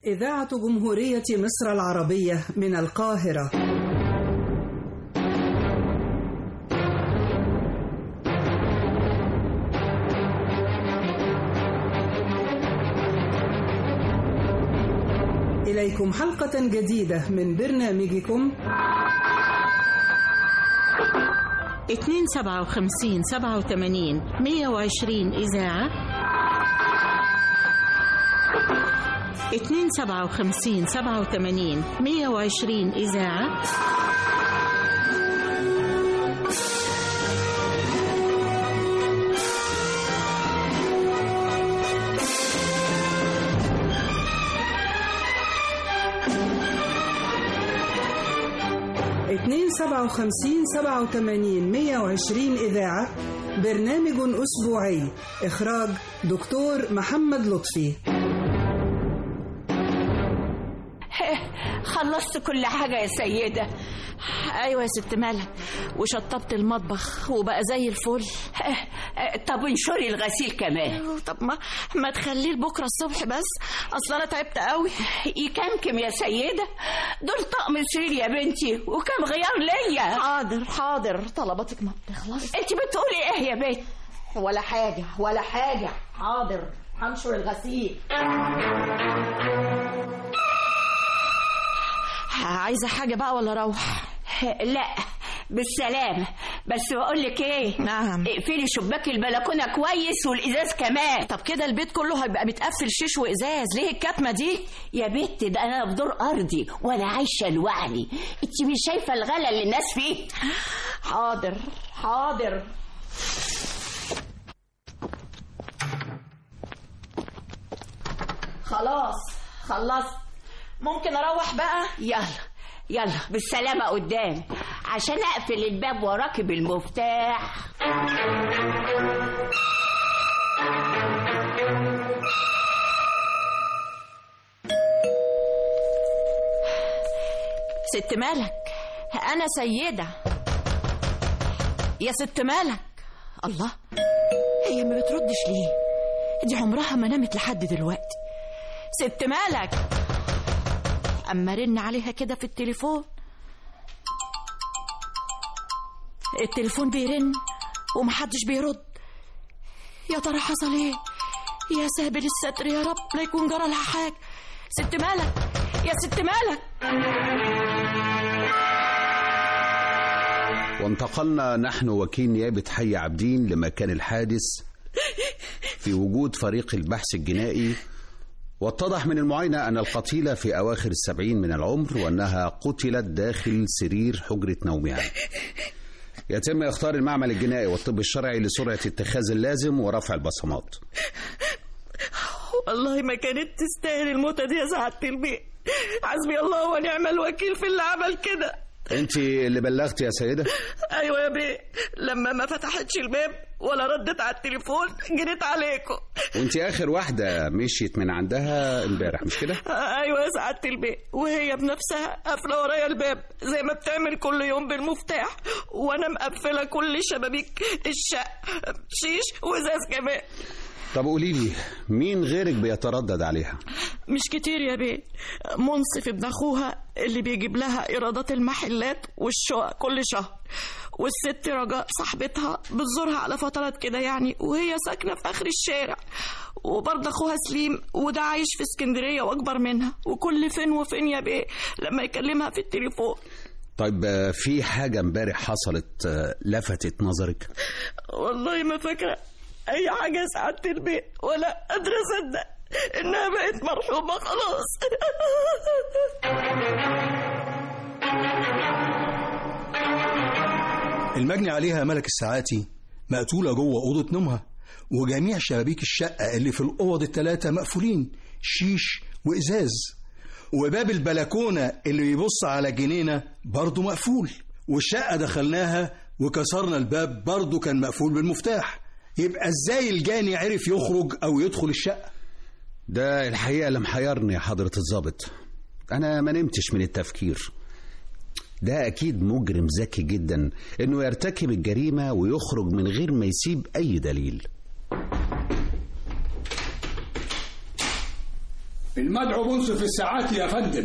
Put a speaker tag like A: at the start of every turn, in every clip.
A: إذاعة جمهورية مصر العربية من القاهرة إليكم حلقة جديدة من برنامجكم
B: اتنين سبعة وخمسين سبعة وثمانين مية وعشرين إذاعة اتنين سبعة وخمسين سبعة وثمانين مية وعشرين إذاعة
A: اتنين سبعة وخمسين سبعة وثمانين مية وعشرين إذاعة برنامج أسبوعي إخراج دكتور محمد لطفي
C: خلصت كل حاجة يا سيدة
B: أيوة يا ست مالك وشطبت المطبخ وبقى زي الفل
C: طب انشري الغسيل كمان
B: طب ما ما تخليه لبكرة الصبح بس أصل أنا تعبت قوي
C: يكمكم يا سيدة دول طقم سرير يا بنتي وكم غيار ليا
B: حاضر حاضر طلباتك ما بتخلص
C: انت بتقولي ايه يا بنت
B: ولا حاجة ولا حاجة حاضر هنشر الغسيل عايزة حاجة بقى ولا أروح؟
C: لا بالسلامة بس بقول لك ايه
B: نعم
C: اقفلي شباك البلكونة كويس والازاز كمان
B: طب كده البيت كله هيبقى متقفل شيش وازاز ليه الكتمة دي؟
C: يا بنت ده انا في دور ارضي وانا عايشة لوحدي انت مش شايفة الغلا اللي الناس فيه
B: حاضر حاضر خلاص خلصت ممكن اروح بقى
C: يلا يلا بالسلامة قدام عشان اقفل الباب وراكي بالمفتاح
B: ست مالك انا سيدة يا ست مالك الله هي ما بتردش ليه دي عمرها ما نامت لحد دلوقتي ست مالك اما رن عليها كده في التليفون التليفون بيرن ومحدش بيرد يا ترى حصل ايه يا سابل الستر يا رب لا يكون جرى لها حاجه ست مالك يا ست مالك
D: وانتقلنا نحن وكيل نيابة حي عابدين لمكان الحادث في وجود فريق البحث الجنائي واتضح من المعاينة أن القتيلة في أواخر السبعين من العمر وأنها قتلت داخل سرير حجرة نومها يتم إختار المعمل الجنائي والطب الشرعي لسرعة اتخاذ اللازم ورفع البصمات
B: والله ما كانت تستاهل الموتة دي يا سعادة البيت حسبي الله ونعم الوكيل في اللي عمل كده
D: انت اللي بلغتي يا سيدة
B: ايوه يا بيه لما ما فتحتش الباب ولا ردت على التليفون جريت عليكم
D: وانت اخر واحدة مشيت من عندها امبارح مش كده
B: ايوه يا سعادة البيت وهي بنفسها قافله ورايا الباب زي ما بتعمل كل يوم بالمفتاح وانا مقفله كل شبابيك الشقه شيش وازاز كمان
D: طب قولي لي مين غيرك بيتردد عليها
B: مش كتير يا بيه منصف ابن اخوها اللي بيجيب لها ايرادات المحلات والشقق كل شهر والست رجاء صاحبتها بتزورها على فترات كده يعني وهي ساكنه في اخر الشارع وبرضه اخوها سليم وده عايش في اسكندريه واكبر منها وكل فين وفين يا بيه لما يكلمها في التليفون
D: طيب آه، في حاجة امبارح حصلت آه، لفتت نظرك
B: والله ما فاكره اي حاجه يا سعاده البيت ولا قادره اصدق انها بقت مرحومه خلاص
E: المجني عليها ملك الساعاتي مقتولة جوه أوضة نومها وجميع شبابيك الشقة اللي في الأوض التلاتة مقفولين شيش وإزاز وباب البلكونة اللي بيبص على جنينة برضه مقفول والشقة دخلناها وكسرنا الباب برضه كان مقفول بالمفتاح يبقى ازاي الجاني عرف يخرج او يدخل الشقة
D: ده الحقيقة اللي محيرني يا حضرة الضابط أنا ما نمتش من التفكير ده أكيد مجرم ذكي جدا إنه يرتكب الجريمة ويخرج من غير ما يسيب أي دليل
F: المدعو منصف الساعات يا فندم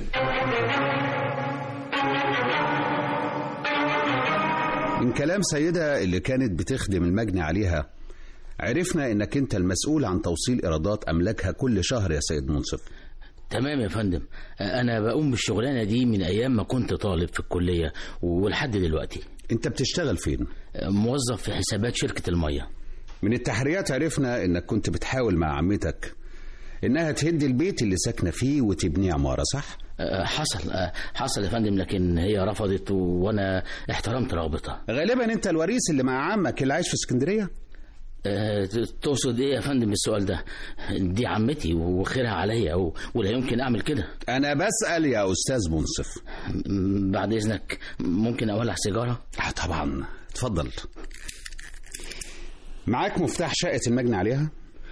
D: من كلام سيدة اللي كانت بتخدم المجني عليها عرفنا انك انت المسؤول عن توصيل ايرادات املاكها كل شهر يا سيد منصف
G: تمام يا فندم انا بقوم بالشغلانه دي من ايام ما كنت طالب في الكليه ولحد دلوقتي
D: انت بتشتغل فين
G: موظف في حسابات شركه الميه
D: من التحريات عرفنا انك كنت بتحاول مع عمتك انها تهد البيت اللي ساكنه فيه وتبنيه عماره صح
G: أه، حصل أه، حصل يا فندم لكن هي رفضت وانا احترمت رغبتها
D: غالبا انت الوريث اللي مع عمك اللي عايش في اسكندريه
G: أه، تقصد ايه يا فندم بالسؤال ده دي عمتي وخيرها عليا و- ولا يمكن اعمل كده
D: انا بسال يا استاذ منصف
G: م- بعد اذنك ممكن اولع سيجاره
D: آه طبعا اتفضل معاك مفتاح شقه المجني عليها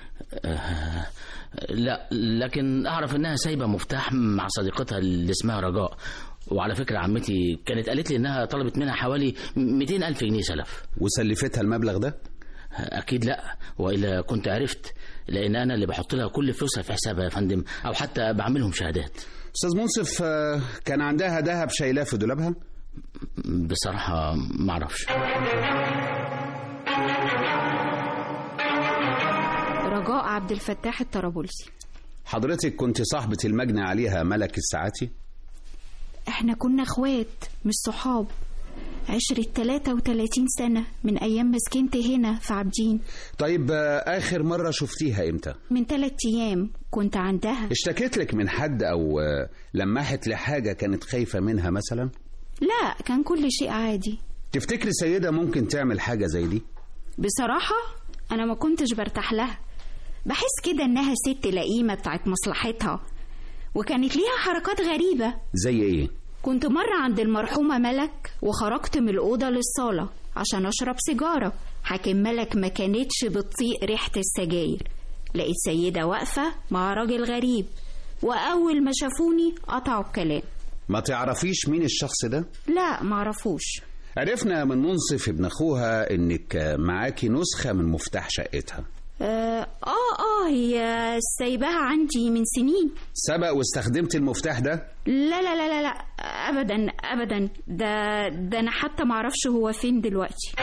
G: لا لكن اعرف انها سايبه مفتاح مع صديقتها اللي اسمها رجاء وعلى فكره عمتي كانت قالت لي انها طلبت منها حوالي 200 الف جنيه سلف
D: وسلفتها المبلغ ده
G: اكيد لا والا كنت عرفت لان انا اللي بحط لها كل فلوسها في حسابها يا فندم او حتى بعملهم شهادات
D: استاذ منصف آه، كان عندها ذهب شايلاه في دولابها
G: بصراحه ما اعرفش
H: رجاء عبد الفتاح الطرابلسي
D: حضرتك كنت صاحبة المجني عليها ملك الساعاتي
H: احنا كنا اخوات مش صحاب عشرة 33 سنة من أيام ما سكنت هنا في عابدين
D: طيب آه، آخر مرة شفتيها إمتى؟
H: من ثلاث أيام كنت عندها
D: اشتكيت لك من حد أو آه، لمحت لحاجة كانت خايفة منها مثلا؟
H: لا كان كل شيء عادي
D: تفتكري سيدة ممكن تعمل حاجة زي دي؟
H: بصراحة أنا ما كنتش برتاح لها بحس كده إنها ست لئيمة بتاعت مصلحتها وكانت ليها حركات غريبة
D: زي إيه؟
H: كنت مرة عند المرحومة ملك وخرجت من الأوضة للصالة عشان أشرب سيجارة حاكم ملك ما كانتش بتطيق ريحة السجاير لقيت سيدة واقفة مع راجل غريب وأول ما شافوني قطعوا الكلام
D: ما تعرفيش مين الشخص ده؟
H: لا معرفوش
D: عرفنا من منصف ابن أخوها إنك آه، معاكي نسخة من مفتاح شقتها
H: آه آه آه هي سايباها عندي من سنين
D: سبق واستخدمت المفتاح ده؟
H: لا لا لا لا لا أبدا أبدا ده ده أنا حتى معرفش هو فين دلوقتي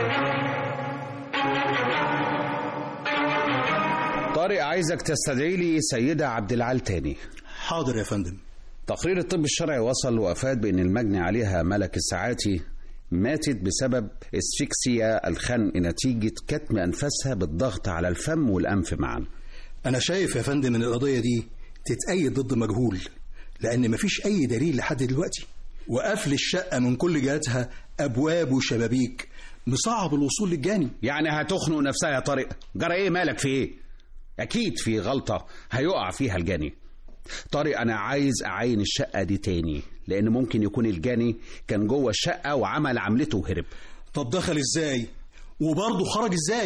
D: طارق عايزك تستدعي لي سيدة عبد العال تاني
E: حاضر يا فندم
D: تقرير الطب الشرعي وصل وافاد بان المجني عليها ملك الساعاتي ماتت بسبب اسفكسيا الخنق نتيجة كتم أنفاسها بالضغط على الفم والأنف معا
E: أنا شايف يا فندم إن القضية دي تتأيد ضد مجهول لأن مفيش أي دليل لحد دلوقتي وقفل الشقة من كل جهاتها أبواب وشبابيك مصعب الوصول للجاني
D: يعني هتخنق نفسها يا طارق جرى ايه مالك في ايه اكيد في غلطة هيقع فيها الجاني طارق انا عايز اعاين الشقة دي تاني لان ممكن يكون الجاني كان جوه الشقة وعمل عملته وهرب
E: طب دخل إزاي وبرضه خرج إزاي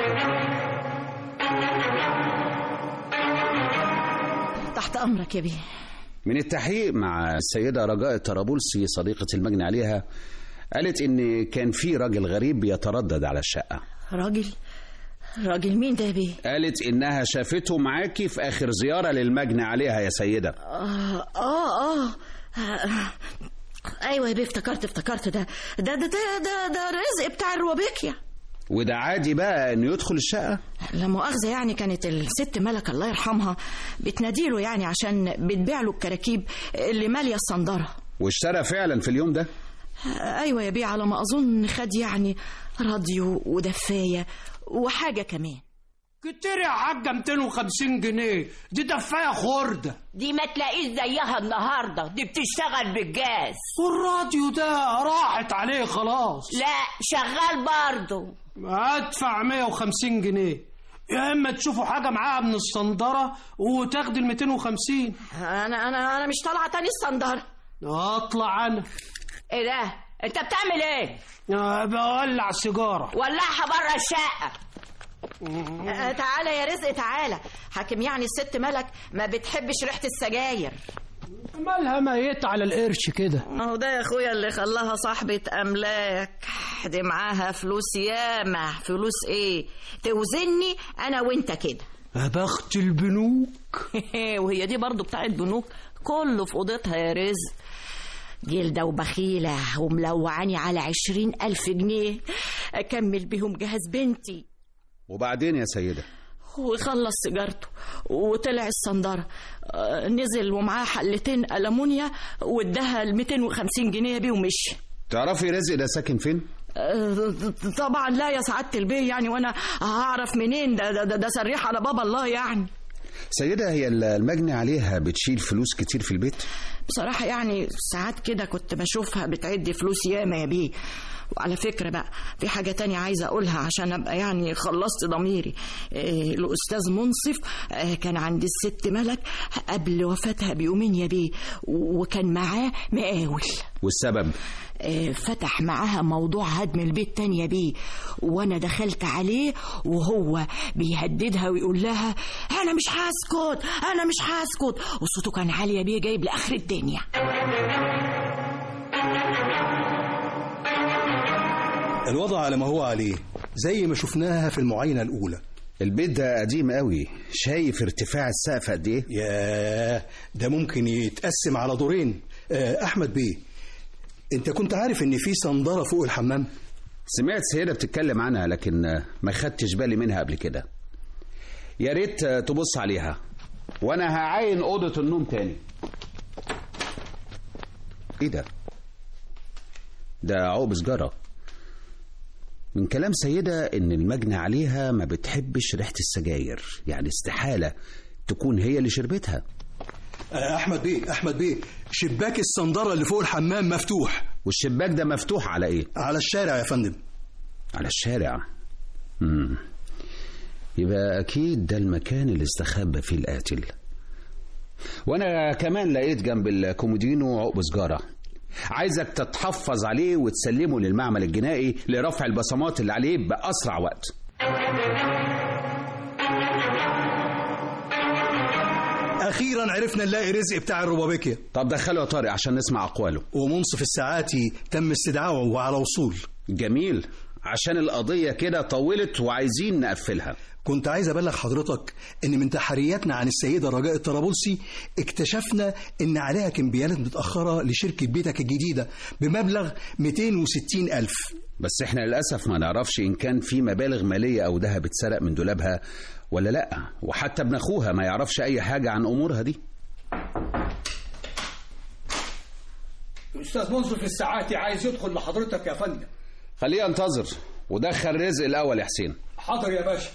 B: تحت امرك يا بيه
D: من التحقيق مع السيدة رجاء الطرابلسي صديقة المجني عليها قالت ان كان في راجل غريب بيتردد على الشقة
B: راجل راجل مين ده يا بيه
D: قالت انها شافته معاكي في اخر زيارة للمجني عليها يا سيدة
B: آه آه آه أيوة يا بيه افتكرت افتكرت ده ده ده ده ده, ده الرزق بتاع الروبيكيا
D: وده عادي بقى انه يدخل الشقة
B: لا مؤاخذة يعني كانت الست ملك الله يرحمها بتناديله يعني عشان بتبيع له الكراكيب اللي مالية الصندرة
D: واشترى فعلا في اليوم ده
B: أيوة يا بيه على ما أظن خد يعني راديو ودفاية وحاجة كمان
F: كتير يا حاجة 250 جنيه دي دفاية خردة
C: دي ما تلاقيش زيها النهارده دي بتشتغل بالجاز
F: والراديو ده راحت عليه خلاص
C: لا شغال برضه
F: ادفع 150 جنيه يا اما تشوفوا حاجة معاها من الصندرة وتاخدي ال 250
B: أنا أنا أنا مش طالعة تاني الصندرة
F: اطلع انا
C: ايه ده انت بتعمل ايه
F: أه، بولع سيجارة
C: ولعها بره الشقه
B: آه، تعالى يا رزق تعالى حاكم يعني الست ملك ما بتحبش ريحة السجاير
F: مالها ميت على القرش كده
B: ما هو ده يا اخويا اللي خلاها صاحبة املاك دي معاها فلوس ياما فلوس ايه توزني انا وانت كده
F: يا بخت البنوك
B: وهي دي برضو بتاعت بنوك كله في اوضتها يا رزق جلدة وبخيلة وملوعاني على عشرين ألف جنيه أكمل بيهم جهاز بنتي
D: وبعدين يا سيدة
B: وخلص سيجارته وطلع الصندرة آه، نزل ومعاه حلتين ألمونيا واداها ال 250 جنيه بيه ومشي
D: تعرفي رزق ده ساكن فين؟
B: آه، طبعا لا يا سعادة البيه يعني وانا هعرف منين ده ده, ده, ده سريح على بابا الله يعني
D: سيدة هي المجني عليها بتشيل فلوس كتير في البيت
B: بصراحة يعني ساعات كده كنت بشوفها بتعد فلوس ياما يا بيه وعلى فكرة بقى في حاجة تانية عايزة أقولها عشان أبقى يعني خلصت ضميري إيه الأستاذ منصف آه، كان عند الست ملك قبل وفاتها بيومين يا بيه وكان معاه مقاول
D: والسبب
B: آه، فتح معاها موضوع هدم البيت تاني يا بيه وانا دخلت عليه وهو بيهددها ويقول لها انا مش هسكت انا مش هسكت وصوته كان عالي يا بيه جايب لاخر الدنيا
E: الوضع على ما هو عليه زي ما شفناها في المعاينة الأولى
D: البيت ده قديم قوي شايف ارتفاع السقف قد ايه
E: ياه ده ممكن يتقسم على دورين آه، أحمد بيه أنت كنت عارف إن في صندرة فوق الحمام؟
D: سمعت سيدة بتتكلم عنها لكن ما خدتش بالي منها قبل كده يا ريت تبص عليها وانا هعاين اوضه النوم تاني ايه ده ده عقب سجاره من كلام سيدة إن المجني عليها ما بتحبش ريحة السجاير يعني استحالة تكون هي اللي شربتها
E: آه، أحمد بيه أحمد بيه شباك الصندرة اللي فوق الحمام مفتوح
D: والشباك ده مفتوح على إيه؟
E: على الشارع يا فندم
D: على الشارع مم. يبقى أكيد ده المكان اللي استخبى فيه القاتل وأنا كمان لقيت جنب الكومودينو عقب سجارة عايزك تتحفظ عليه وتسلمه للمعمل الجنائي لرفع البصمات اللي عليه بأسرع وقت
E: أخيرا عرفنا نلاقي رزق بتاع الربابيكيا
D: طب دخله يا طارق عشان نسمع أقواله
E: ومنصف الساعاتي تم استدعائه وعلى وصول
D: جميل عشان القضية كده طولت وعايزين نقفلها
E: كنت عايز أبلغ حضرتك إن من تحرياتنا عن السيدة رجاء الطرابلسي اكتشفنا إن عليها كمبيالات متأخرة لشركة بيتك الجديدة بمبلغ 260 ألف
D: بس احنا للأسف ما نعرفش إن كان في مبالغ مالية أو ذهب اتسرق من دولابها ولا لأ وحتى ابن أخوها ما يعرفش أي حاجة عن أمورها دي
I: الأستاذ منصف الساعاتي عايز يدخل لحضرتك يا فندم
D: خليه ينتظر ودخل رزق الأول يا حسين
I: حاضر يا باشا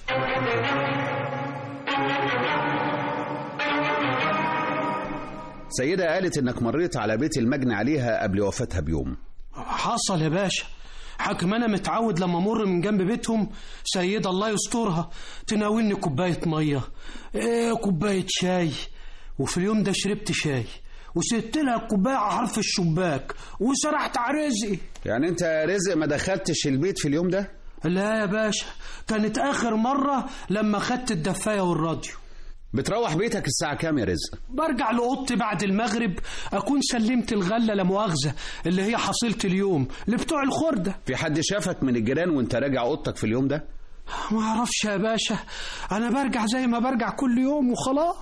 D: سيدة قالت إنك مريت على بيت المجني عليها قبل وفاتها بيوم
F: حصل يا باشا حكم انا متعود لما امر من جنب بيتهم سيدة الله يسترها تناولني كوباية مية ايه كوباية شاي وفي اليوم ده شربت شاي وسبت لها الكوباية على حرف الشباك وسرحت على رزقي
D: يعني أنت يا رزق ما دخلتش البيت في اليوم ده
F: لا يا باشا كانت آخر مرة لما خدت الدفاية والراديو
D: بتروح بيتك الساعة كام يا رزق
F: برجع لأوضتي بعد المغرب أكون سلمت الغلة لا مؤاخذة اللي هي حصيلة اليوم لبتوع الخردة
D: في حد شافك من الجيران وانت راجع اوضتك في اليوم ده
F: ما اعرفش يا باشا انا برجع زي ما برجع كل يوم وخلاص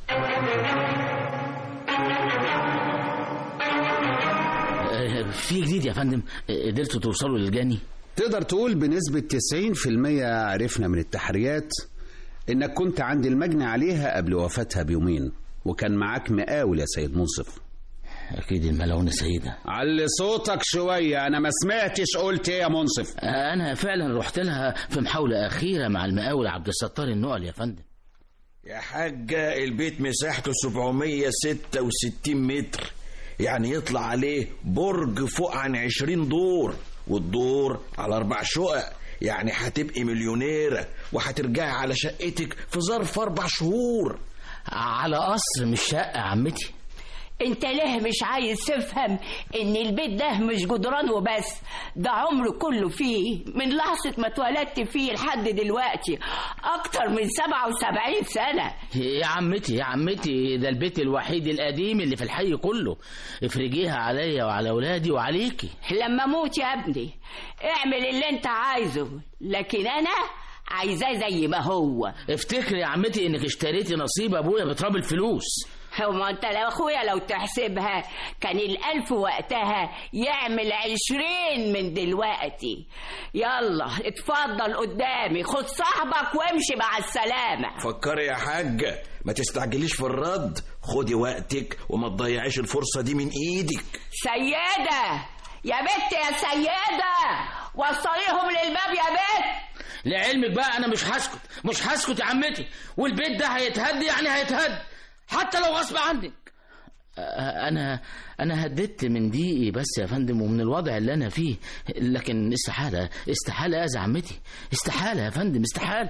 G: آه، في جديد يا فندم آه، قدرتوا توصلوا للجاني
D: تقدر تقول بنسبة 90% عرفنا من التحريات انك كنت عند المجني عليها قبل وفاتها بيومين وكان معاك مقاول يا سيد منصف
G: اكيد الملعونة سيدة
D: علي صوتك شوية انا ما سمعتش قلت ايه يا منصف
G: آه، انا فعلا رحت لها في محاولة اخيرة مع المقاول عبد الستار النقل يا فندم
J: يا حاجة البيت مساحته 766 متر يعني يطلع عليه برج فوق عن 20 دور والدور على أربع شقق يعني هتبقي مليونيرة وهترجعي على شقتك في ظرف أربع شهور
G: على قصر مش شقة عمتي
C: انت ليه مش عايز تفهم ان البيت ده مش جدران وبس ده عمره كله فيه من لحظة ما اتولدت فيه لحد دلوقتي اكتر من 77 سنة
G: يا عمتي يا عمتي ده البيت الوحيد القديم اللي في الحي كله افرجيها عليا وعلى اولادي وعليكي
C: لما اموت يا ابني اعمل اللي انت عايزه لكن انا عايزاه زي ما هو
G: افتكري يا عمتي انك اشتريتي نصيب ابويا بتراب الفلوس
C: هو ما انت لو اخويا لو تحسبها كان الالف وقتها يعمل عشرين من دلوقتي يلا اتفضل قدامي خد صاحبك وامشي مع السلامة
J: فكري يا حاجة ما تستعجليش في الرد خدي وقتك وما تضيعيش الفرصة دي من ايدك
C: سيدة يا بنت يا سيدة وصليهم للباب يا بنت
G: لعلمك بقى انا مش هسكت مش هسكت يا عمتي والبيت ده هيتهد يعني هيتهد حتى لو غصب عنك آه، انا انا هددت من ضيقي بس يا فندم ومن الوضع اللي انا فيه لكن استحاله استحاله يا عمتي استحاله يا فندم استحاله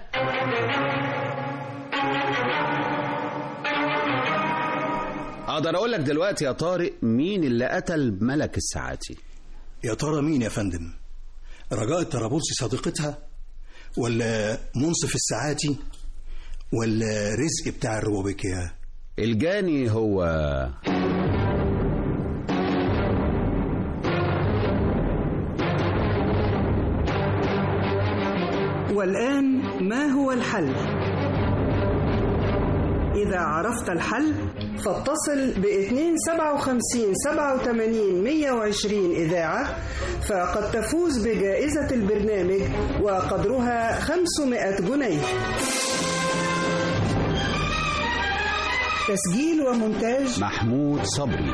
D: اقدر اقول لك دلوقتي يا طارق مين اللي قتل ملك الساعاتي
E: يا ترى مين يا فندم رجاء الطرابلسي صديقتها ولا منصف الساعاتي ولا رزق بتاع الروبيكيا
D: الجاني هو
A: والآن ما هو الحل؟ إذا عرفت الحل فاتصل ب 257 87 120 إذاعة فقد تفوز بجائزة البرنامج وقدرها 500 جنيه تسجيل ومونتاج
D: محمود صبري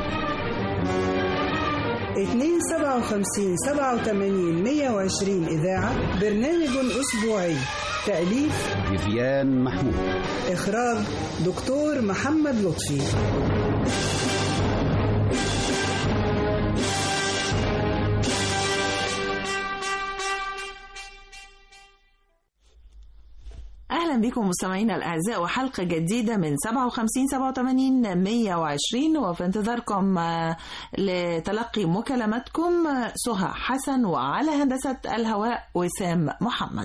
A: 257 87 120 إذاعة برنامج أسبوعي تأليف
D: فيفيان محمود
A: إخراج دكتور محمد لطفي
K: اهلا بكم مستمعينا الاعزاء وحلقه جديده من 57 87 120 وفي انتظاركم آه، لتلقي مكالماتكم آه، سهى حسن وعلى هندسه الهواء وسام محمد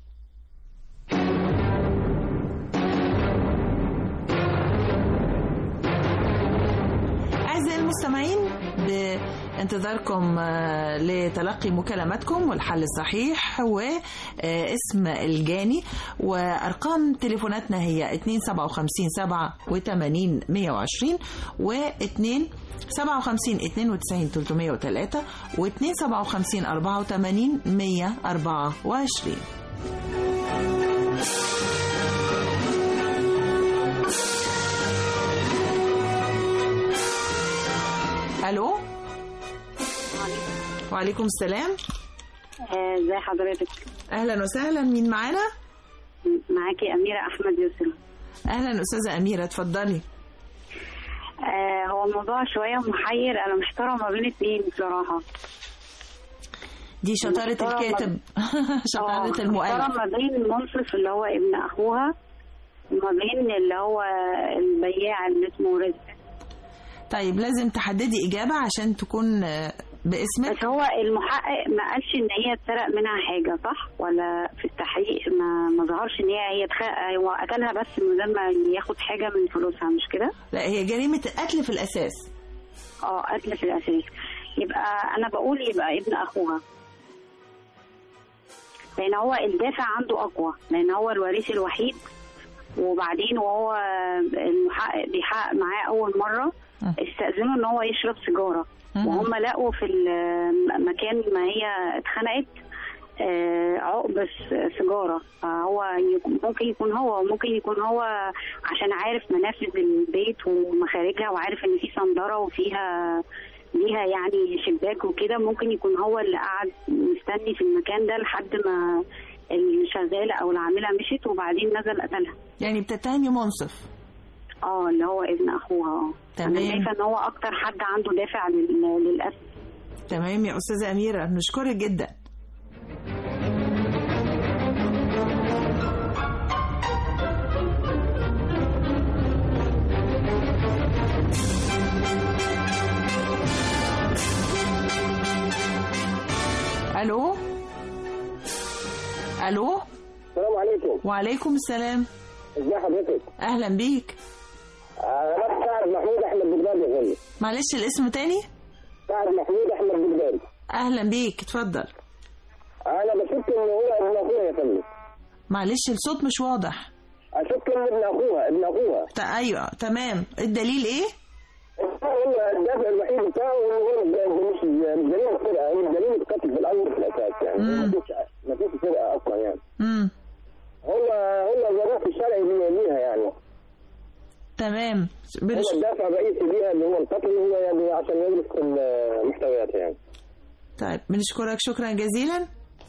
K: أعزائي المستمعين بانتظاركم آه، لتلقي مكالماتكم والحل الصحيح واسم الجاني وأرقام تليفوناتنا هي 257 87 120 و 2 57 92 303 و 2 57 84 124 الو وعليكم السلام
L: ازي حضرتك
K: اهلا وسهلا مين معانا
L: معاكي اميره احمد يوسف
K: اهلا استاذه اميره اتفضلي
L: آه هو الموضوع شويه محير انا محتاره ما بين اتنين بصراحه
K: دي شطاره
L: محتارة ما-
K: الكاتب
L: آه،
K: شطاره
L: محتاره
K: المؤلف
L: ما بين منصف اللي هو ابن اخوها وما بين اللي هو البياع اللي اسمه رزق
K: طيب لازم تحددي اجابه عشان تكون آه، باسمك
L: بس هو المحقق ما قالش ان هي اتسرق منها حاجه صح ولا في التحقيق ما ما ظهرش ان هي هي تخ... هو قتلها بس من غير ما ياخد حاجه من فلوسها مش كده؟
K: لا هي جريمه قتل في الاساس
L: اه قتل في الاساس يبقى انا بقول يبقى ابن اخوها لان هو الدافع عنده اقوى لان هو الوريث الوحيد وبعدين وهو المحقق بيحقق معاه اول مره استاذنوا ان هو يشرب سيجاره وهم لقوا في المكان ما هي اتخنقت آه، عقب س- سيجاره فهو يك- ممكن يكون هو وممكن يكون هو عشان عارف منافذ البيت ومخارجها وعارف ان في صندره وفيها ليها يعني شباك وكده ممكن يكون هو اللي قعد مستني في المكان ده لحد ما الشغاله او العامله مشيت وبعدين نزل قتلها
K: يعني بتتهمي منصف
L: اه اللي هو ابن اخوها اه انا
K: تمام.
L: شايفه ان هو اكتر حد عنده دافع لل- للقتل
K: تمام يا استاذه اميره نشكرك جدا الو الو
M: السلام عليكم
K: وعليكم السلام
M: ازي حضرتك؟
K: اهلا بيك
M: انا بس سعد محمود احمد بغداد يا فندم
K: معلش الاسم تاني
M: سعد محمود احمد بغداد
K: اهلا بيك اتفضل
M: انا بشك ان هو ابن اخويا يا فندم
K: معلش الصوت مش واضح
M: اشك ان ابن اخوها ابن اخوها
K: تا ايوه تمام الدليل ايه
M: هو الدافع الوحيد بتاعه ان هو مش مش دليل السرقه هو دليل القتل في الاول وفي الاساس يعني ما فيش ما فيش سرقه اصلا يعني
K: امم
M: هو هو ظروف الشرعي ليها يعني
K: تمام
M: هو الدافع الرئيسي ليها اللي هو القتل هو يعني عشان يدرس المحتويات يعني
K: طيب بنشكرك شكرا جزيلا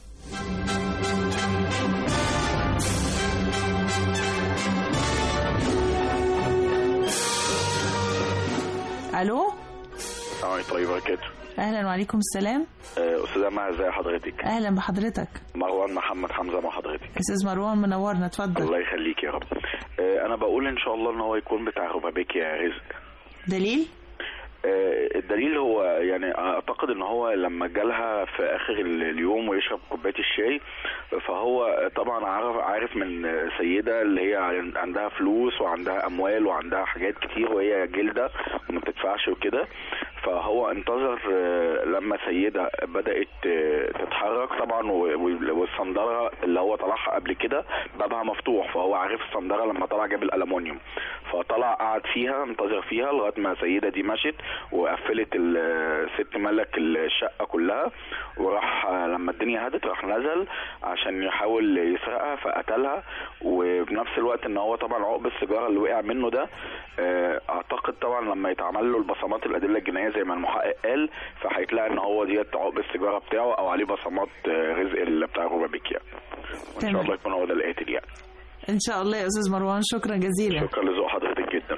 K: الو
N: السلام عليكم ورحمة الله وبركاته
K: اهلا وعليكم السلام
N: آه، أستاذة مها ازي حضرتك؟
K: اهلا بحضرتك
N: مروان محمد حمزة مع حضرتك
K: استاذ مروان منورنا اتفضل
N: الله يخليك يا رب آه، أنا بقول إن شاء الله إن هو يكون بتاع ربابيك يا رزق
K: دليل
N: آه، الدليل هو يعني اعتقد ان هو لما جالها في اخر ال- اليوم ويشرب كوبايه الشاي فهو طبعا عارف عارف من سيده اللي هي عندها فلوس وعندها اموال وعندها حاجات كتير وهي جلده وما بتدفعش وكده فهو انتظر آه، لما سيده بدات آه، تتحرك طبعا و- و- والصندره اللي هو طلعها قبل كده بابها مفتوح فهو عارف الصندره لما طلع جاب الالومنيوم فطلع قعد فيها انتظر فيها لغايه ما السيده دي مشت وقفلت الست ملك الشقه كلها وراح آه، لما الدنيا هدت راح نزل عشان يحاول يسرقها فقتلها وبنفس الوقت ان هو طبعا عقب السيجاره اللي وقع منه ده آه، اعتقد طبعا لما يتعمل له البصمات الادله الجنائيه زي ما المحقق قال فهيتلاقي ان هو ديت عقب السيجاره بتاعه او عليه بصمات آه، رزق اللي بتاع روبابيك يعني وان شاء
K: تمام.
N: الله يكون هو ده القاتل يعني
K: ان شاء الله يا استاذ مروان شكرا جزيلا
N: شكرا لذوق حضرتك جدا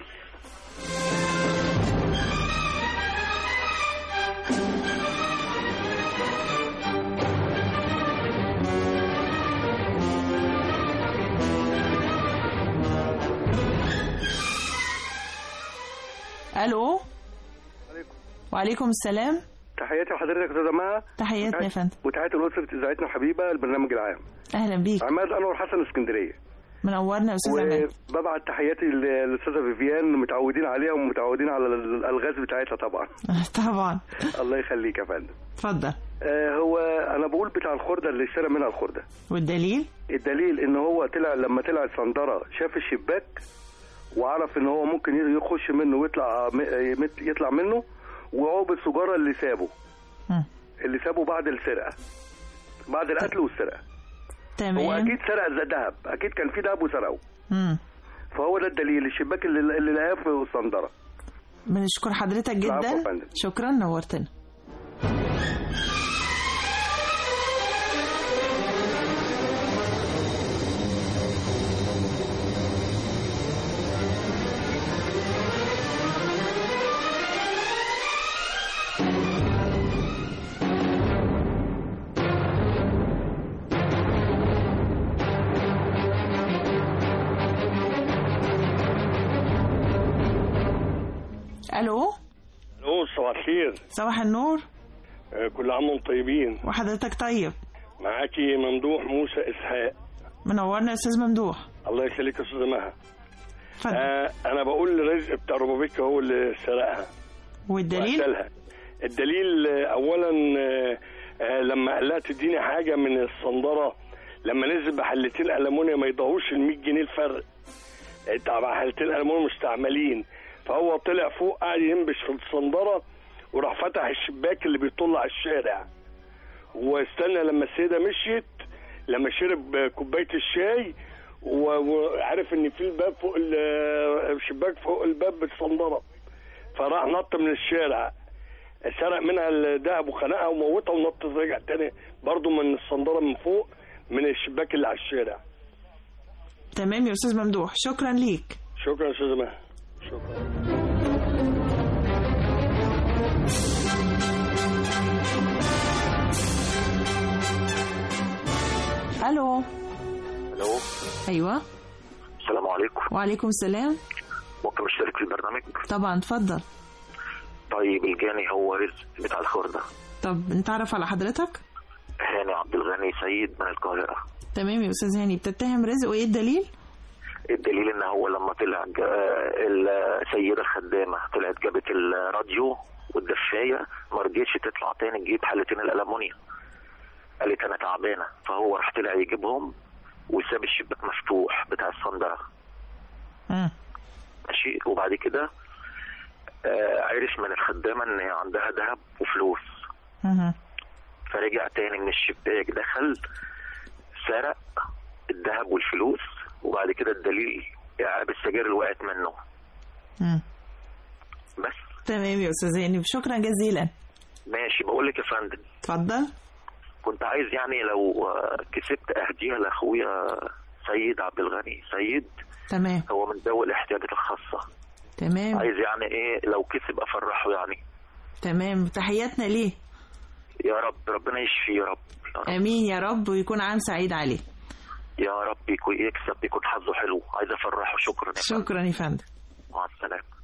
K: الو وعليكم السلام
O: تحياتي لحضرتك يا استاذه مها
K: تحياتنا يا فندم
O: وتحياتي لاسره اذاعتنا الحبيبه البرنامج العام
K: اهلا بيك
O: عماد انور حسن اسكندريه
K: منورنا يا استاذ عماد
O: وببعت تحياتي للاستاذه فيفيان متعودين عليها ومتعودين على الالغاز بتاعتها طبعا
K: طبعا
O: الله يخليك يا فندم
K: اتفضل
O: آه هو انا بقول بتاع الخرده اللي اشترى منها الخرده
K: والدليل
O: الدليل ان هو طلع لما طلع الصندره شاف الشباك وعرف ان هو ممكن يخش منه ويطلع م- يطلع منه وعقب السجاره اللي سابه
K: مم.
O: اللي سابه بعد السرقه بعد القتل والسرقه
K: تمام
O: هو اكيد سرق ذا- ذهب اكيد كان في ذهب وسرقه
K: مم.
O: فهو ده الدليل الشباك اللي اللي لقاه في الصندره
K: بنشكر حضرتك
O: العفو يا
K: جدا
O: فندم.
K: شكرا نورتنا الو
O: الو صباح الخير
K: صباح النور
O: آه، كل عام وانتم طيبين
K: وحضرتك طيب
O: معاكي ممدوح موسى اسحاق
K: منورنا يا استاذ ممدوح
O: الله يخليك يا استاذه مها
K: اتفضل.
O: آه انا بقول الرزق بتاع روبابيكا هو اللي سرقها
K: والدليل
O: وقتلها الدليل آه، اولا آه، آه، لما قال لها تديني حاجه من الصندره لما نزل بحلتين المونيا ما يضاهوش ال 100 جنيه الفرق آه، طبعا حلتين المونيا مستعملين فهو طلع فوق قاعد ينبش في الصندره وراح فتح الشباك اللي بيطل على الشارع واستنى لما السيده مشيت لما شرب آه، كوبايه الشاي و- وعرف ان في الباب فوق ال- الشباك فوق الباب بالصندره فراح نط من الشارع سرق منها الذهب وخنقها وموتها ونط رجع تاني برضه من الصندره من فوق من الشباك اللي على الشارع
K: تمام يا استاذ ممدوح شكرا ليك
O: شكرا يا استاذ مها
K: الو
P: الو
K: ايوه
P: السلام عليكم
K: وعليكم السلام
P: ممكن اشترك في البرنامج
K: طبعا اتفضل
P: طيب الجاني هو رزق بتاع الخردة
K: طب نتعرف على حضرتك
P: هاني عبد الغني سيد من القاهرة
K: تمام يا استاذ هاني بتتهم رزق وايه الدليل
P: الدليل ان هو لما طلع جا- السيدة الخدامة طلعت جابت الراديو والدفاية ما رضيتش تطلع تاني تجيب حلتين الألمونيا قالت انا تعبانة فهو راح طلع يجيبهم وساب الشباك مفتوح بتاع الصندرة
K: مم.
P: ماشي وبعد كده آه عرف من الخدامة ان هي عندها ذهب وفلوس
K: مهم.
P: فرجع تاني من الشباك دخل سرق الذهب والفلوس وبعد كده الدليل علب السجاير اللي وقعت منه
K: مم.
P: بس
K: تمام يا استاذ هاني شكرا جزيلا
P: ماشي بقول لك يا فندم
K: اتفضل
P: كنت عايز يعني لو آه، كسبت اهديها لاخويا سيد عبد الغني سيد
K: تمام
P: هو من ذوي الاحتياجات الخاصه
K: تمام
P: عايز يعني ايه لو كسب افرحه يعني
K: تمام تحياتنا ليه
P: يا رب ربنا يشفيه يا رب يا رب,
K: امين يا رب ويكون عام سعيد عليه
P: يا رب يكون يكسب يكون حظه حلو عايز افرحه شكرا يا فندم.
K: شكرا يا فندم
P: مع السلامه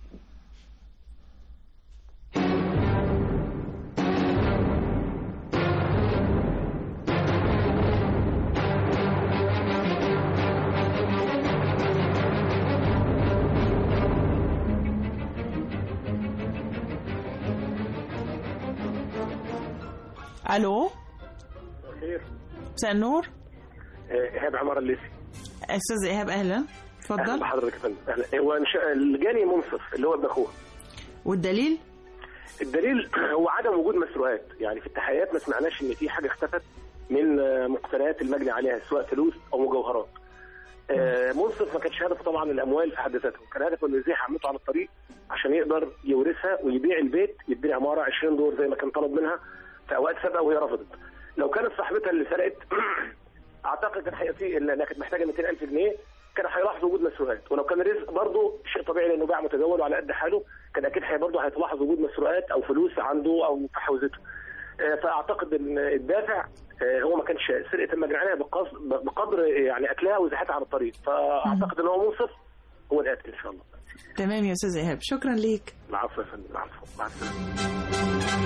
K: الو
M: خير
K: مساء النور
M: ايهاب عمار الليثي
K: استاذ ايهاب اهلا
M: اهلا
K: اتفضل
M: بحضرتك يا فندم اهلا هو إن شاء- الجاني منصف اللي هو ابن اخوه
K: والدليل
M: الدليل هو عدم وجود مسروقات يعني في التحقيقات ما سمعناش ان في حاجه اختفت من آه، مقتنيات المجني عليها سواء فلوس او مجوهرات آه، منصف ما كانش هدفه طبعا الاموال في حد ذاتها كان هدفه انه يزيح عمته على الطريق عشان يقدر يورثها ويبيع البيت يبني عماره 20 دور زي ما كان طلب منها في اوقات سابقه وهي رفضت لو كانت صاحبتها اللي سرقت اعتقد كان هيبقى في انها كانت محتاجه 200000 جنيه كان هيلاحظ وجود مسروقات ولو كان رزق برضه شيء طبيعي لانه باع متجول وعلى قد حاله كان اكيد هي برضه هيتلاحظ وجود مسروقات او فلوس عنده او في حوزته آه، فاعتقد ان الدافع آه، هو ما كانش سرقه المجني عليها بقص- بقدر يعني اكلها وزحتها على الطريق فاعتقد ان هو منصف هو القاتل ان شاء الله
K: تمام يا استاذ ايهاب شكرا ليك
M: العفو يا فندم العفو مع السلامه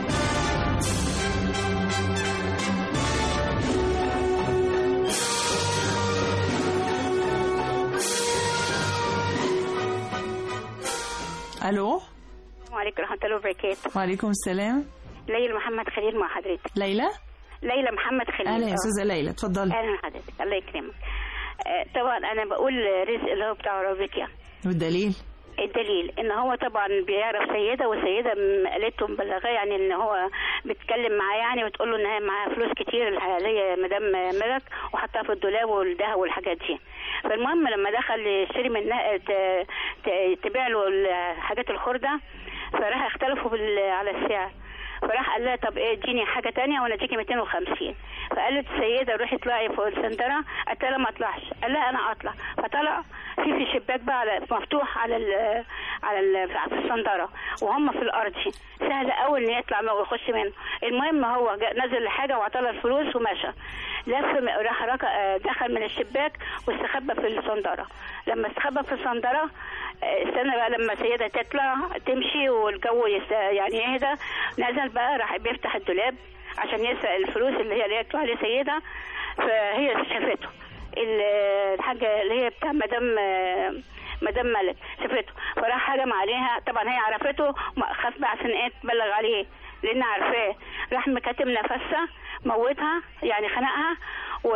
K: الو
Q: السلام عليكم ورحمة الله وبركاته
K: وعليكم السلام
Q: ليلى محمد خليل مع حضرتك
K: ليلى
Q: ليلى محمد خليل
K: اهلا يا
Q: آه.
K: استاذه ليلى اتفضلي
Q: اهلا حضرتك الله يكرمك آه، طبعا انا بقول رزق اللي هو بتاع رابطيا
K: والدليل
Q: الدليل ان هو طبعا بيعرف سيده وسيده م- قالته مبلغاه يعني ان هو بيتكلم معاه يعني وتقول له ان هي معاها فلوس كتير اللي هي مدام ملك وحطها في الدولاب والذهب والحاجات دي فالمهم لما دخل يشتري منها ت- ت- تبيع له الحاجات الخرده فراح اختلفوا بال- على السعر فراح قال لها طب ايه اديني حاجه تانية وانا اديكي 250 فقالت السيده روحي اطلعي فوق السنتره قالت لها ما اطلعش قال لها انا اطلع فطلع في في شباك بقى على مفتوح على ال على ال في السنتره وهم في الارض سهل قوي ان يطلع منه ويخش منه المهم هو جا- نزل الحاجه وعطاها الفلوس ومشى لف م- راح رك- آه، دخل من الشباك واستخبى في الصندره لما استخبى في الصندره آه، استنى بقى لما السيده تطلع تمشي والجو يس- يعني يهدى نزل بقى راح بيفتح الدولاب عشان يسرق الفلوس اللي هي اللي هي بتوع السيده فهي شافته ال- الحاجه اللي هي بتاع مدام آه، مدام ملك شافته فراح هجم عليها طبعا هي عرفته ما- خاف بقى عشان ايه تبلغ عليه لان عارفاه راح مكاتم نفسها موتها يعني خنقها و...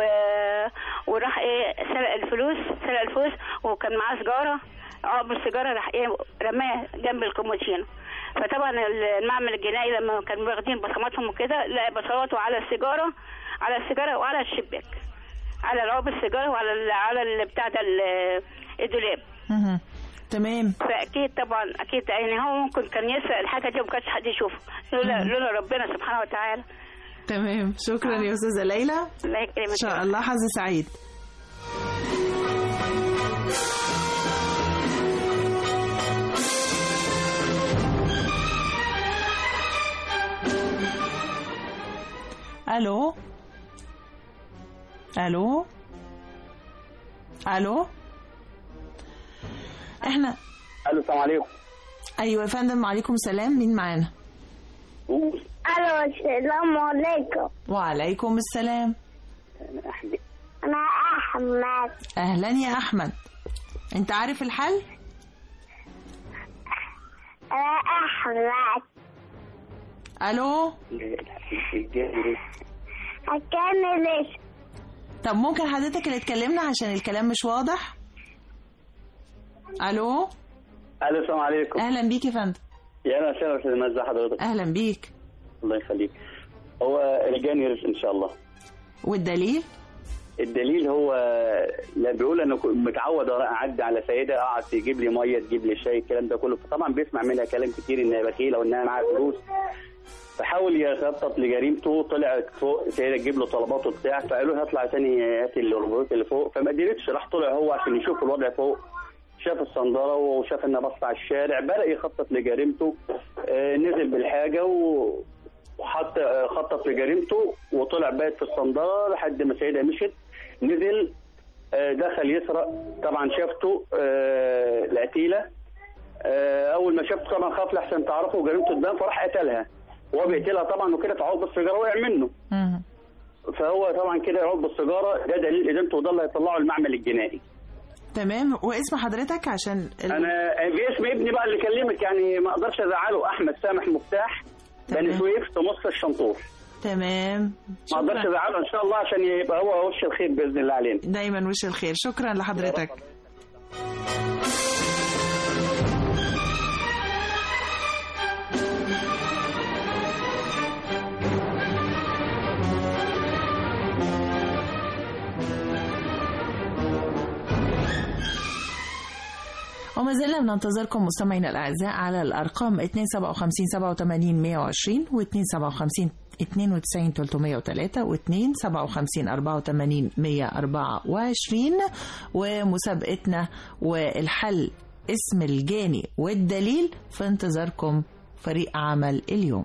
Q: وراح ايه سرق الفلوس سرق الفلوس وكان معاه سيجاره عقب السيجاره راح ايه رماه جنب الكومودينو فطبعا المعمل الجنائي لما كانوا واخدين بصماتهم وكده لقى بصماته على السيجاره على السيجاره وعلى الشباك على العقب السيجاره وعلى ال... على ال- بتاع ده ال- الدولاب
K: مهم. تمام
Q: فاكيد طبعا اكيد يعني هو ممكن كان يسرق الحاجه دي وما كانش حد يشوفه لولا
K: مم.
Q: لولا ربنا سبحانه وتعالى
K: تمام شكرا يا استاذه ليلى
Q: الله يكرمك
K: ان شاء الله حظ سعيد الو الو الو احنا
M: الو السلام عليكم
K: ايوه يا فندم وعليكم السلام مين معانا
R: الو السلام عليكم
K: وعليكم السلام
R: انا احمد
K: اهلا يا احمد انت عارف الحل
R: انا احمد
K: الو
R: هكمل اسم
K: طب ممكن حضرتك اللي تكلمنا عشان الكلام مش واضح الو
S: الو السلام عليكم
K: اهلا بيك يا فندم
S: يا اهلا وسهلا استاذ مزة حضرتك
K: اهلا بيك
S: الله يخليك هو رجاني رزق ان شاء الله
K: والدليل
S: الدليل هو لا بيقول انا كنت متعود اعدي على سيده اقعد تجيب لي ميه تجيب لي شاي الكلام ده كله فطبعا بيسمع منها كلام كتير انها بخيله وانها معاها فلوس فحاول يخطط لجريمته طلع فوق سيده تجيب له طلبات وبتاع فقالوا له هطلع تاني هات الربوط اللي فوق فما قدرتش راح طلع هو عشان يشوف الوضع فوق شاف الصنداره وشاف انها بص على الشارع بدا يخطط لجريمته آه، نزل بالحاجه و وحط آه، خطط لجريمته وطلع بايت في الصنداره لحد ما سيدها مشت نزل آه، دخل يسرق طبعا شافته آه، القتيله آه، اول ما شافته طبعا خاف لحسن تعرفه وجريمته تبان فراح قتلها وهو بيقتلها طبعا وكده تعوض بالسيجاره وقع منه فهو طبعا كده يعوض بالسيجاره ده دليل ادانته وده اللي هيطلعه المعمل الجنائي
K: تمام واسم حضرتك عشان ال...
S: انا باسم ابني بقى اللي كلمك يعني ما اقدرش ازعله احمد سامح مفتاح بني سويف في مصر الشنطور
K: تمام
S: ما اقدرش ازعله ان شاء الله عشان يبقى هو وش الخير باذن الله علينا
K: دايما وش الخير شكرا لحضرتك وما زلنا بننتظركم مستمعينا الأعزاء على الأرقام 257 87 120 و 257 92 303 و 257 84 124 ومسابقتنا والحل اسم الجاني والدليل في انتظاركم فريق عمل اليوم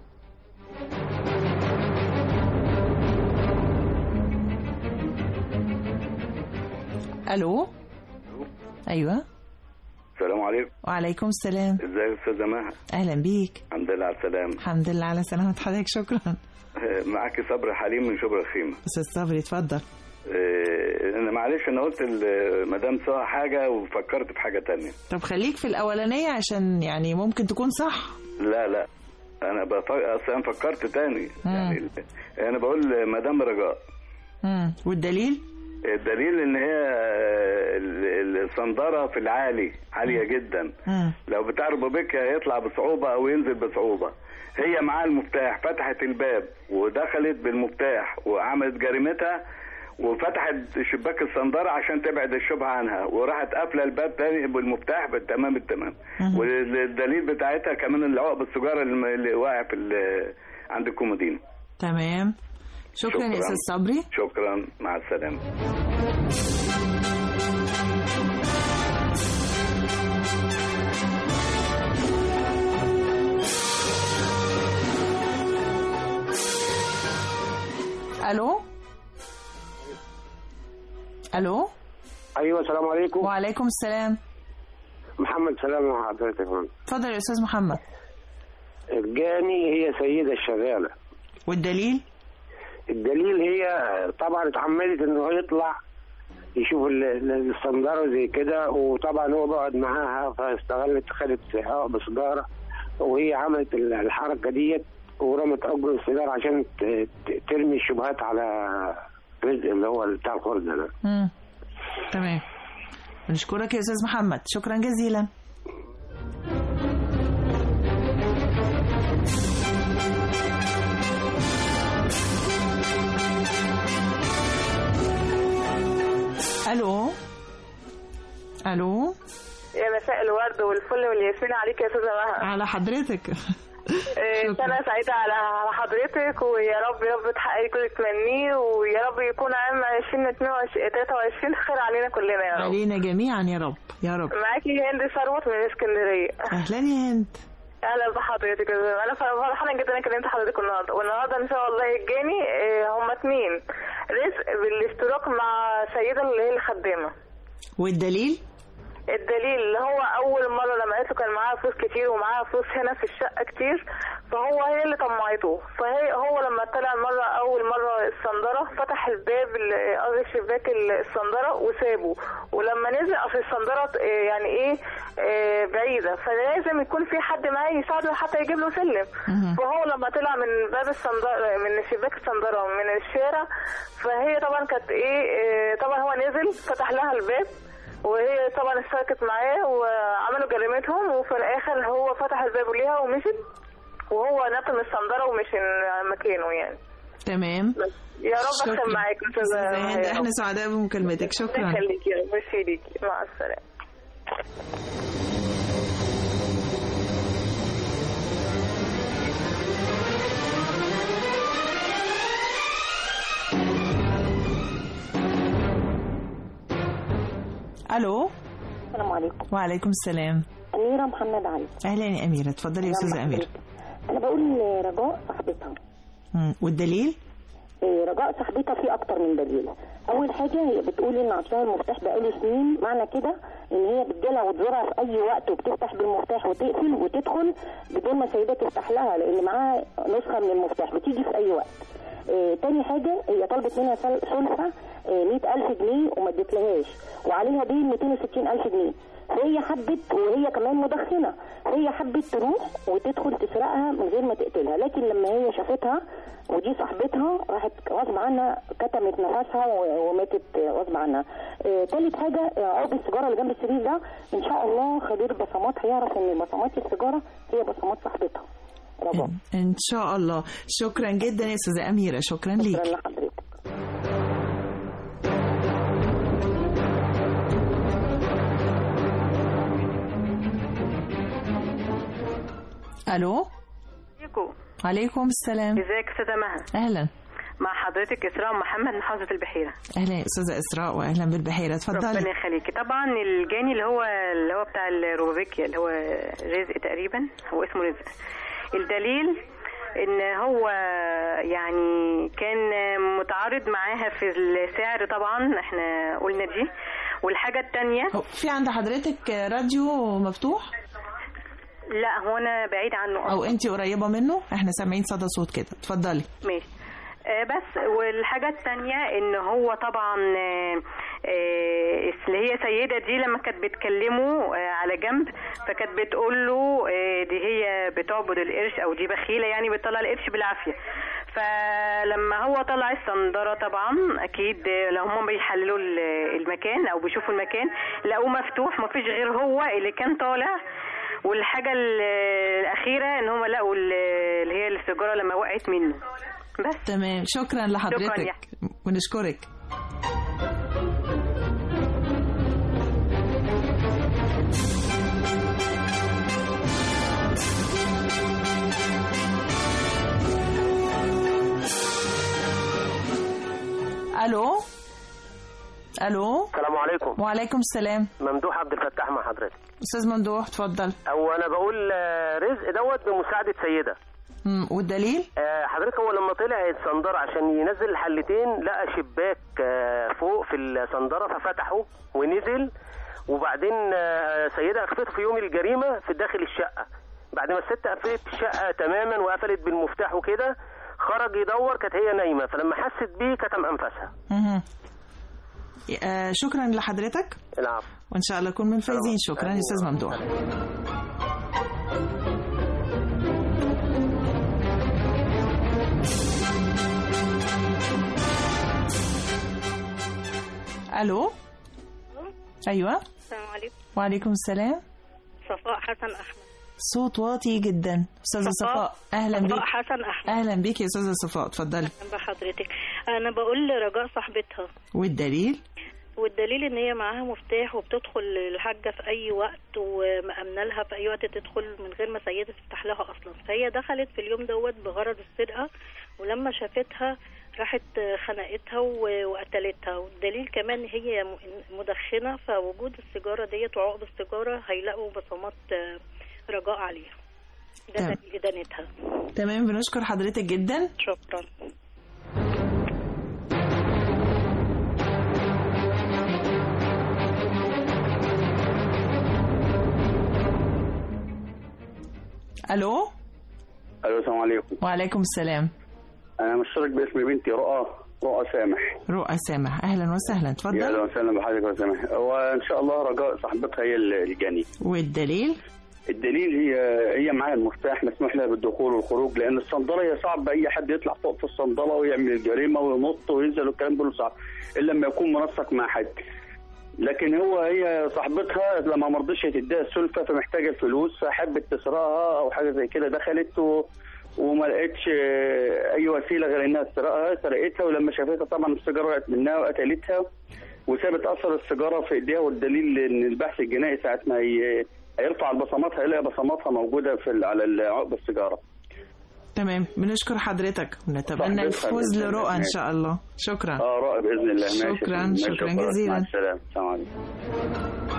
K: الو ايوه
T: السلام عليكم
K: وعليكم السلام
T: ازيك يا استاذه مها
K: اهلا بيك
T: الحمد لله على السلامه
K: الحمد لله على سلامة حضرتك شكرا
T: معاكي صبري حليم من شبرا الخيمه
K: استاذ صبري اتفضل
T: آه، انا معلش انا قلت لمدام ساره حاجه وفكرت في حاجه تانية
K: طب خليك في الاولانيه عشان يعني ممكن تكون صح
T: لا لا انا بفكر اصل انا فكرت تاني يعني ال- انا بقول مدام رجاء
K: مم. والدليل
T: الدليل ان هي ال- ال- الصنداره في العالي عاليه جدا
K: مم.
T: لو بتاع ربابيكا هيطلع بصعوبة أو ينزل بصعوبة هي معاها المفتاح فتحت الباب ودخلت بالمفتاح وعملت جريمتها وفتحت شباك الصندارة عشان تبعد الشبهة عنها وراحت قافلة الباب تاني بالمفتاح بالتمام التمام والدليل بتاعتها كمان العقب السجارة اللي اللي واقع في ال- عند الكومودين
K: تمام شكرا, يا استاذ صبري
T: شكرا مع السلامة
K: الو الو
U: ايوه السلام عليكم
K: وعليكم السلام
U: محمد سلام مع حضرتك يا فندم
K: اتفضل يا استاذ محمد
U: الجاني هي سيدة الشغالة
K: والدليل
U: الدليل هي طبعا اتعمدت انه يطلع يشوف ال- ال- الصندارة زي كده وطبعا هو بيقعد معاها فاستغلت خدت عقب سيجارة وهي عملت ال- الحركة ديت ورمت عقب السيجارة عشان ت- ت- ترمي الشبهات على رزق اللي هو بتاع الخردة ده
K: مم. تمام بنشكرك يا استاذ محمد شكرا جزيلا الو الو
V: يا مساء الورد والفل والياسمين عليك يا استاذه مها
K: على حضرتك
V: إيه، سنه سعيده على على حضرتك ويا رب يا رب تحققي كل اللي تمنيه ويا رب يكون عام 2022 23 خير علينا كلنا يا رب
K: علينا جميعا يا رب يا رب
V: معاكي هند ثروت من اسكندريه
K: اهلا يا هند
V: اهلا بحضرتك يا زلمة. انا فرحانه جدا اني كلمت حضرتك النهارده والنهارده ان شاء الله يجاني إيه، هما اتنين رزق بالاشتراك مع سيده اللي هي الخدامه
K: والدليل
V: الدليل اللي هو اول مره لما قالت له كان معاها فلوس كتير ومعاها فلوس هنا في الشقه كتير فهو هي اللي طمعته فهي هو لما طلع مرة أول مرة الصندرة فتح الباب ال- قصدي شباك ال- الصندرة وسابه ولما نزل أصل الصندرة آه، يعني إيه آه، بعيدة فلازم يكون في حد معاه يساعده حتى يجيب له سلم فهو لما طلع من باب الصندرة من شباك الصندرة من الشارع فهي طبعا كانت إيه آه، طبعا هو نزل فتح لها الباب وهي طبعا اشتركت معاه وعملوا جريمتهم وفي الاخر هو فتح الباب ليها ومشي وهو نط من الصندرة ومشي من مكانه يعني
K: تمام
V: يا رب
K: شكراً.
V: اختم معاك يا استاذة
K: أستاذة
V: مها
K: هند
V: يا
K: احنا
V: رب.
K: سعداء بمكالمتك شكرا
V: الله يخليكي يا رب ميرسي ليكي مع السلامة
K: الو
B: السلام عليكم
K: وعليكم السلام
B: أميرة محمد علي
K: اهلا يا اميره اتفضلي يا استاذه اميره
B: أنا بقول رجاء صاحبتها
K: مم. والدليل
B: إيه، رجاء صاحبتها في أكتر من دليل أول حاجة هي بتقول إن عطاها المفتاح بقاله سنين معنى كده إن هي بتجيلها وتزورها في أي وقت وبتفتح بالمفتاح وتقفل وتدخل بدون ما السيدة تفتح لها لأن معاها نسخة من المفتاح بتيجي في أي وقت إيه تاني حاجة هي طلبت منها سل- سلفة إيه 100000 جنيه وما اديتلهاش وعليها دين 260000 جنيه فهي حبت وهي كمان مدخنة فهي حبت تروح وتدخل تسرقها من غير ما تقتلها لكن لما هي شافتها ودي صاحبتها راحت غصب عنها كتمت نفسها و- وماتت غصب عنها آه، تالت حاجة آه، عقد السيجارة اللي جنب السرير ده إن شاء الله خبير البصمات هيعرف إن بصمات السيجارة هي بصمات صاحبتها رجاء
K: ان شاء الله شكرا جدا يا استاذه اميره شكرا ليك
B: شكرا لحضرتك
K: الو
H: عليكم
K: عليكم السلام
H: ازيك استاذه مها
K: اهلا
H: مع حضرتك اسراء محمد محافظه البحيره
K: اهلا يا استاذه اسراء واهلا بالبحيره اتفضلي
H: ربنا يخليكي طبعا الجاني اللي هو اللي هو بتاع الروبابيكيا اللي هو رزق تقريبا هو اسمه رزق الدليل ان هو يعني كان متعارض معاها في السعر طبعا احنا قلنا دي والحاجه الثانيه
K: في عند حضرتك راديو مفتوح
H: لا هو انا بعيد عنه
K: او انت قريبه منه احنا سامعين صدى صوت كده اتفضلي
H: ماشي آه، بس والحاجة التانية ان هو طبعا آه، آه، اللي هي سيدة دي لما كانت بتكلمه آه، على جنب فكانت بتقول له آه، دي هي بتعبد القرش او دي بخيلة يعني بتطلع القرش بالعافية فلما هو طلع الصندرة طبعا اكيد آه، لو هم بيحللوا ال- المكان او بيشوفوا المكان لقوه مفتوح مفيش غير هو اللي كان طالع والحاجة ال- الأخيرة إن هم لقوا ال- اللي هي السيجارة لما وقعت منه بس
K: تمام شكرا لحضرتك
H: شكراً يا
K: ونشكرك الو الو
M: السلام عليكم
K: وعليكم السلام
M: ممدوح عبد الفتاح مع حضرتك
K: استاذ ممدوح اتفضل
M: او انا بقول آه، رزق دوت بمساعده سيده
K: مم، والدليل
M: آه، حضرتك هو لما طلع الصندرة عشان ينزل الحلتين لقى شباك آه، فوق في الصندرة ففتحه ونزل وبعدين آه، سيدة أخفته في يوم الجريمة في داخل الشقة بعد ما الست قفلت الشقة تماما وقفلت بالمفتاح وكده خرج يدور كانت هي نايمة فلما حست بيه كتم أنفاسها
K: مهم. آه شكرا لحضرتك
M: العفو
K: وان شاء الله نكون من الفايزين شكرا يا استاذ ممدوح الو ايوه
W: السلام عليكم
K: وعليكم السلام
W: صفاء حسن احمد
K: صوت واطي جدا استاذه صفاء اهلا
W: صفاء
K: بيك
W: حسن احمد
K: اهلا بيك يا استاذه صفاء اتفضلي
W: اهلا بحضرتك انا بقول لرجاء صاحبتها
K: والدليل
W: والدليل ان هي معاها مفتاح وبتدخل الحاجه في اي وقت ومأمنه لها في اي وقت تدخل من غير ما سيده تفتح لها اصلا فهي دخلت في اليوم دوت بغرض السرقه ولما شافتها راحت خنقتها و- وقتلتها والدليل كمان هي م- مدخنه فوجود السيجاره ديت وعقد السيجاره هيلاقوا بصمات آه، رجاء عليها ده
K: تمام.
W: دليل ادانتها
K: تمام بنشكر حضرتك جدا
W: شكرا
K: الو
S: الو السلام عليكم
K: وعليكم السلام
S: انا مشترك باسم بنتي رؤى رؤى سامح
K: رؤى سامح اهلا وسهلا
S: يا
K: اتفضل
S: اهلا وسهلا بحضرتك يا سامح هو ان شاء الله رجاء صاحبتها هي الجني
K: والدليل
S: الدليل هي هي معاها المفتاح مسموح لها بالدخول والخروج لان الصندله هي صعب اي حد يطلع فوق في الصندله ويعمل جريمه وينط وينزل والكلام كله صعب الا لما يكون منسق مع حد لكن هو هي صاحبتها لما ما رضتش تديها السلفه فمحتاجه الفلوس فحبت تسرقها او حاجه زي كده دخلت و... وما لقتش آه، اي وسيله غير انها تسرقها سرقتها ولما شافتها طبعا السيجاره وقعت منها وقتلتها وسابت اثر السيجاره في ايديها والدليل ان البحث الجنائي ساعه ما ي- هيرفع البصمات هيلاقي بصماتها موجوده في ال- على عقب السيجاره
K: تمام بنشكر حضرتك ونتمنى
S: صاحبتها
K: الفوز
S: بإذن
K: لرؤى
S: الله.
K: ان شاء الله شكرا
S: اه رائع باذن الله ماشي
K: شكراً،
S: ماشي
K: شكراً
S: يا فندم.
K: جزيلاً.
S: مع السلامه السلام عليكم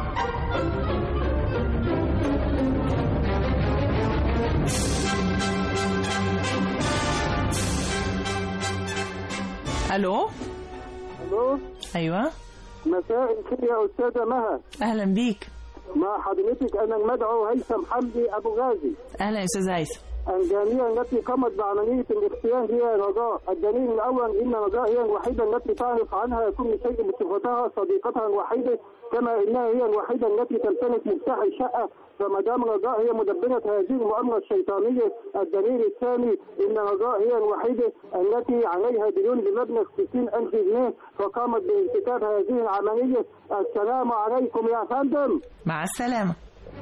K: الو
F: الو
K: ايوه
F: مساء الخير يا استاذه مها
K: اهلا بيك
F: مع حضرتك انا المدعو هيثم حمدي ابو غازي
K: اهلا يا استاذ هيثم
F: الجميع التي قامت بعملية الاختيار هي رجاء الدليل الأول إن رجاء هي الوحيدة التي تعرف عنها كل شيء بصفتها صديقتها الوحيدة كما إنها هي الوحيدة التي تمتلك مفتاح الشقة فما دام رجاء هي مدبرة هذه المؤامرة الشيطانية الدليل الثاني إن رجاء هي الوحيدة التي عليها ديون بمبلغ 60000 جنيه فقامت بارتكاب هذه العملية السلام عليكم يا فندم
K: مع السلامه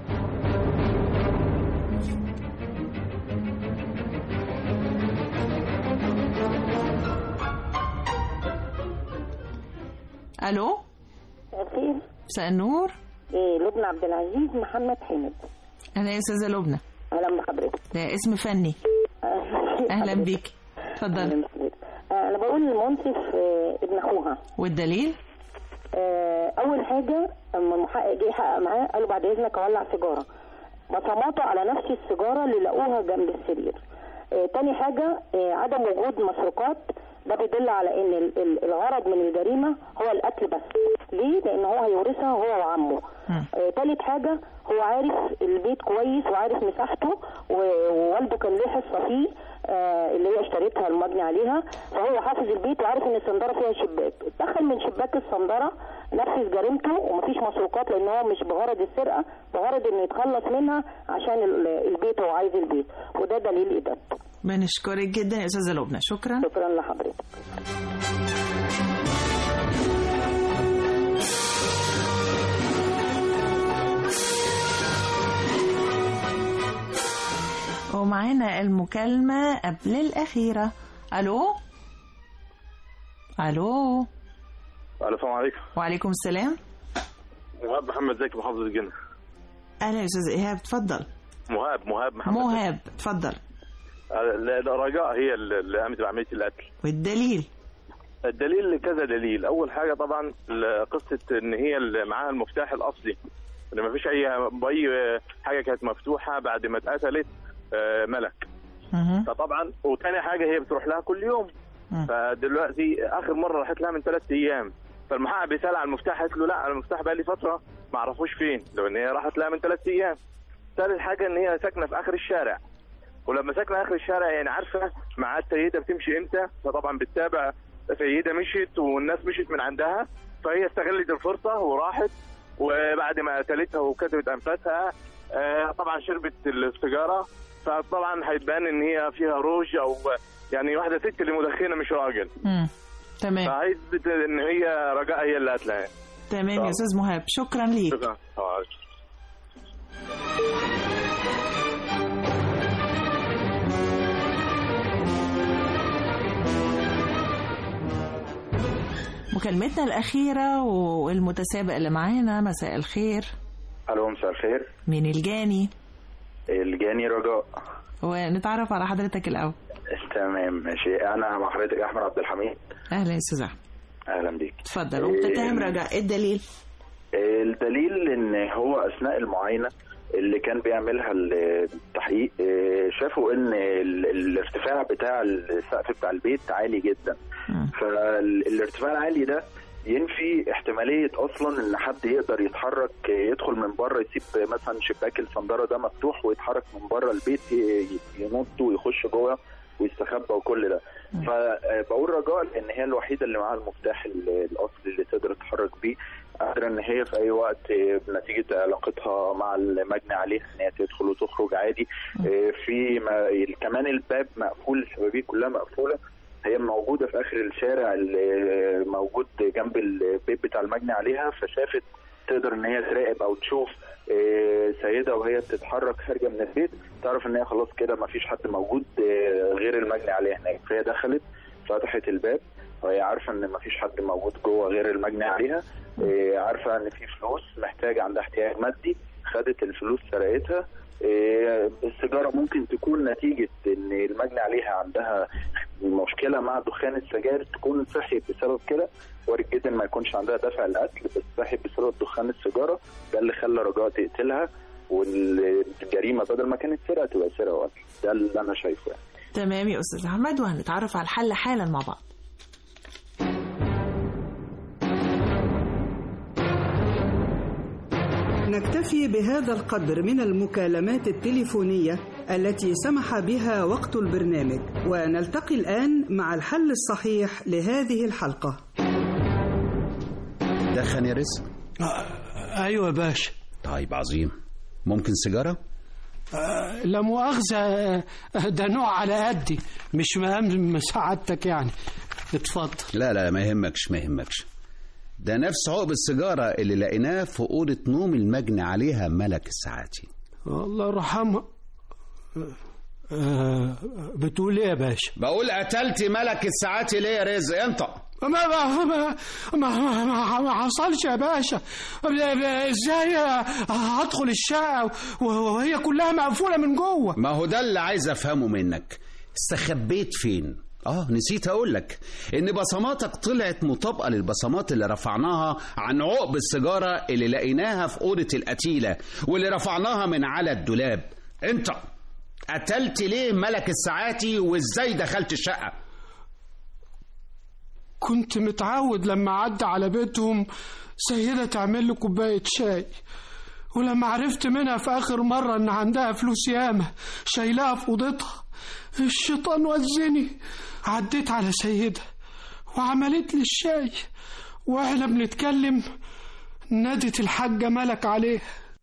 K: الو
B: الخير
K: مساء النور
B: إيه لبنى عبد العزيز محمد حامد
K: اهلا يا استاذه لبنى
B: اهلا بحضرتك
K: ده اسم فني اهلا بيك اتفضل
B: آه، انا بقول للمنصف آه، ابن اخوها
K: والدليل
B: آه، اول حاجه اما المحقق جه يحقق معاه قال له بعد اذنك اولع سيجاره بصماته على نفس السيجاره اللي لقوها جنب السرير آه، تاني حاجه آه، عدم وجود مسروقات ده بيدل على ان ال- ال- الغرض من الجريمه هو القتل بس ليه لان هو هيورثها هو وعمه آه، تالت حاجه هو عارف البيت كويس وعارف مساحته و- ووالده كان له حصه فيه آه، اللي هي اشتريتها المبني عليها فهو حافظ البيت وعارف ان الصنداره فيها شباك دخل من شباك الصنداره نفذ جريمته ومفيش مسروقات لان هو مش بغرض السرقه بغرض انه يتخلص منها عشان ال- البيت هو عايز البيت وده دليل ادانته
K: بنشكرك جدا يا استاذه لبنى شكرا
B: شكرا لحضرتك
K: ومعانا المكالمة قبل الأخيرة ألو ألو
I: السلام عليكم
K: وعليكم السلام
I: مهاب محمد زكي محافظة الجنة
K: أهلا يا أستاذ إيهاب اتفضل
I: مهاب مهاب محمد
K: مهاب اتفضل
I: آه، لا لا، رجاء هي اللي اللي قامت بعملية القتل
K: والدليل
I: الدليل كذا دليل اول حاجة طبعا ال- قصة ان هي اللي معاها المفتاح الاصلي ان ما فيش اي اي حاجة كانت مفتوحة بعد ما اتقتلت آه، ملك فطبعا وتاني حاجة هي بتروح لها كل يوم فدلوقتي اخر مرة راحت لها من ثلاث ايام فالمحقق بيسال على المفتاح قالت له لا المفتاح بقى لي فترة ما اعرفوش فين لو ان هي راحت لها من ثلاث ايام ثالث حاجة ان هي ساكنة في اخر الشارع ولما ساكنه اخر الشارع يعني عارفه ميعاد سيده بتمشي امتى فطبعا بتتابع سيده مشيت والناس مشيت من عندها فهي استغلت الفرصه وراحت وبعد ما قتلتها وكتبت انفاسها آه، طبعا شربت السيجاره فطبعا هيتبان ان هي فيها روج او يعني واحده ست اللي مدخنه مش راجل
K: مم. تمام
I: فهيثبت ان هي رجاء هي اللي قتلها
K: تمام يا أستاذ مهاب شكرا ليك
I: شكرا آه.
K: مكالمتنا الأخيرة والمتسابق اللي معانا مساء الخير
J: الو مساء الخير
K: مين الجاني
J: الجاني رجاء
K: ونتعرف على حضرتك الأول
J: تمام ماشي انا مع حضرتك احمد عبد الحميد
K: أهلا يا أستاذ أحمد
J: اهلا بيك
K: اتفضل ومتتهم رجاء إيه الدليل
J: الدليل ان هو اثناء المعاينه اللي كان بيعملها التحقيق آه، شافوا ان ال- الارتفاع بتاع السقف بتاع البيت عالي جدا فالارتفاع العالي ده ينفي احتماليه اصلا ان حد يقدر يتحرك يدخل من بره يسيب مثلا شباك الصنداره ده مفتوح ويتحرك من بره البيت ي- ينط ويخش جوه ويستخبى وكل ده فبقول رجاء لان هي الوحيده اللي معاها المفتاح ال- الاصلي اللي تقدر تتحرك بيه قادره ان هي في اي وقت بنتيجه علاقتها مع المجني عليها ان هي تدخل وتخرج عادي في ما كمان الباب مقفول الشبابيك كلها مقفوله هي موجوده في اخر الشارع اللي موجود جنب البيت بتاع المجني عليها فشافت تقدر ان هي تراقب او تشوف آه، سيده وهي بتتحرك خارجه من البيت تعرف ان هي خلاص كده ما فيش حد موجود آه، غير المجني عليها هناك فهي دخلت فتحت الباب وهي عارفه ان ما فيش حد موجود جوه غير المجني عليها آه، عارفه ان في فلوس محتاجه عندها احتياج مادي خدت الفلوس سرقتها آه، السيجاره ممكن تكون نتيجه ان المجني عليها عندها مشكله مع دخان السجاير تكون صحيت بسبب كده وارد جدا ما يكونش عندها دافع القتل بس صحيت بسبب دخان السيجاره ده اللي خلى رجاء تقتلها والجريمه بدل ما كانت سرقه تبقى سرقه وقتل ده اللي انا شايفه يعني.
K: تمام يا أستاذ أحمد وهنتعرف على الحل حالا مع بعض
A: نكتفي بهذا القدر من المكالمات التليفونية التي سمح بها وقت البرنامج ونلتقي الآن مع الحل الصحيح لهذه الحلقة
D: دخن يا رزق
C: ايوه يا باشا
D: طيب عظيم ممكن سيجاره
C: آه، لا مؤاخذة آه، ده نوع على قدي مش مقام سعادتك يعني اتفضل
D: لا لا ما يهمكش ما يهمكش ده نفس عقب السيجاره اللي لقيناه في اوضه نوم المجني عليها ملك الساعاتي
C: الله يرحمها آه، بتقول ايه يا باشا
D: بقول قتلت ملك الساعاتي ليه يا رزق انت
C: ما ما ما ما, ما, ما, ما حصلش يا باشا ازاي هدخل الشقه وهي كلها مقفوله من جوه
D: ما هو ده اللي عايز افهمه منك استخبيت فين اه نسيت اقول لك ان بصماتك طلعت مطابقه للبصمات اللي رفعناها عن عقب السيجاره اللي لقيناها في اوضه القتيله واللي رفعناها من على الدولاب انت قتلت ليه ملك الساعاتي وازاي دخلت الشقه
C: كنت متعود لما عدى على بيتهم سيدة تعمل لي كوباية شاي ولما عرفت منها في آخر مرة إن عندها فلوس ياما شايلاها في أوضتها الشيطان وزني عديت على سيدة وعملت لي الشاي وإحنا بنتكلم نادت الحاجة ملك عليه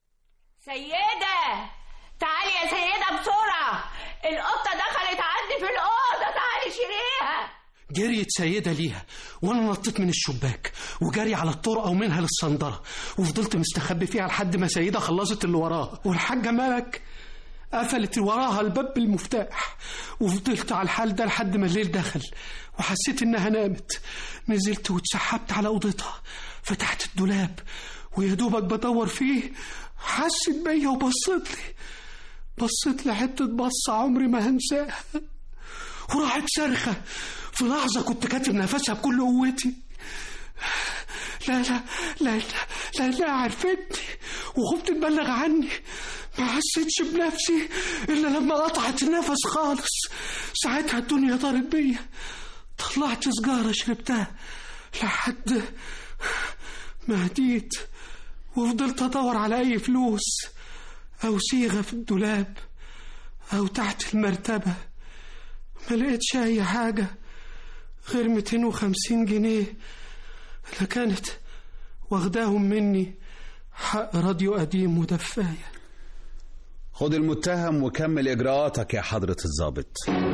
E: سيدة تعالي يا سيدة بسرعة القطة دخلت عندي في الأوضة تعالي شيليها
C: جريت سيدة ليها وانا نطيت من الشباك وجري على الطرقة ومنها للصندرة وفضلت مستخبي فيها لحد ما سيدة خلصت اللي وراها والحاجة ملك قفلت وراها الباب بالمفتاح وفضلت على الحال ده لحد ما الليل دخل وحسيت انها نامت نزلت واتسحبت على اوضتها فتحت الدولاب ويا دوبك بدور فيه حست بيا وبصت لي بصيت لحتة بصة عمري ما هنساها وراحت صرخة في لحظة كنت كاتب نفسها بكل قوتي لا لا لا لا لا, لا عرفتني وخفت تبلغ عني ما حسيتش بنفسي إلا لما قطعت النفس خالص ساعتها الدنيا طارت بيا طلعت سجارة شربتها لحد ما هديت وفضلت أدور على أي فلوس أو صيغة في الدولاب أو تحت المرتبة ما لقيتش أي حاجة غير 250 جنيه اللي كانت واخداهم مني حق راديو قديم ودفاية
D: خد المتهم وكمل اجراءاتك يا حضره الضابط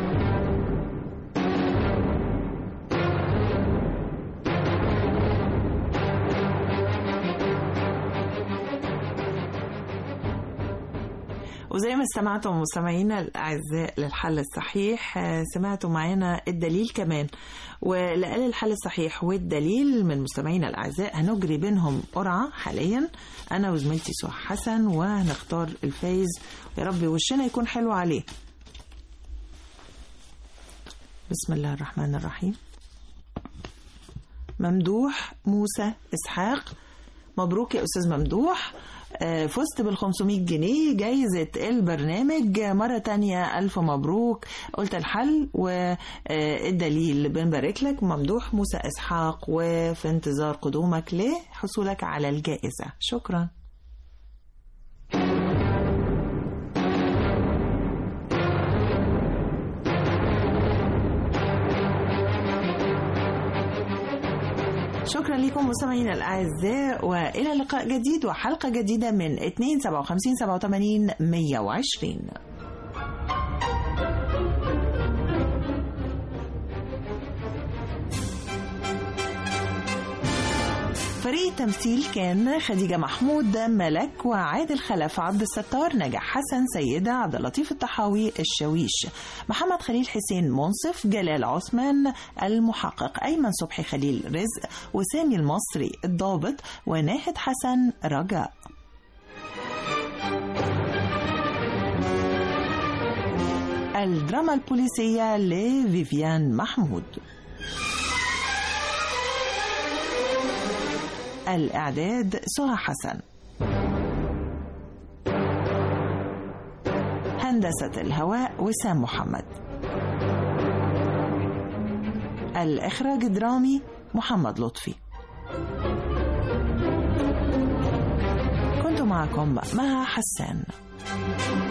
K: وزي ما استمعتم مستمعينا الأعزاء للحل الصحيح آه، سمعتوا معانا الدليل كمان ولقال الحل الصحيح والدليل من مستمعينا الأعزاء هنجري بينهم قرعة حاليا أنا وزميلتي سهى حسن وهنختار الفايز يا رب وشنا يكون حلو عليه بسم الله الرحمن الرحيم ممدوح موسى إسحاق مبروك يا أستاذ ممدوح آه، فزت بال 500 جنيه جايزة البرنامج مرة تانية ألف مبروك قلت الحل والدليل بنبارك لك ممدوح موسى إسحاق وفي انتظار قدومك لحصولك على الجائزة شكرا شكرا لكم مستمعينا الاعزاء والى لقاء جديد وحلقه جديده من 2 57 87 120 فريق التمثيل كان خديجة محمود ملك وعادل خلف عبد الستار نجاح حسن سيدة عبد اللطيف الطحاوي الشويش محمد خليل حسين منصف جلال عثمان المحقق أيمن صبحي خليل رزق وسامي المصري الضابط وناهد حسن رجاء الدراما البوليسية لفيفيان محمود الإعداد سهى حسن هندسة الهواء وسام محمد الإخراج الدرامي محمد لطفي كنت معكم مها حسان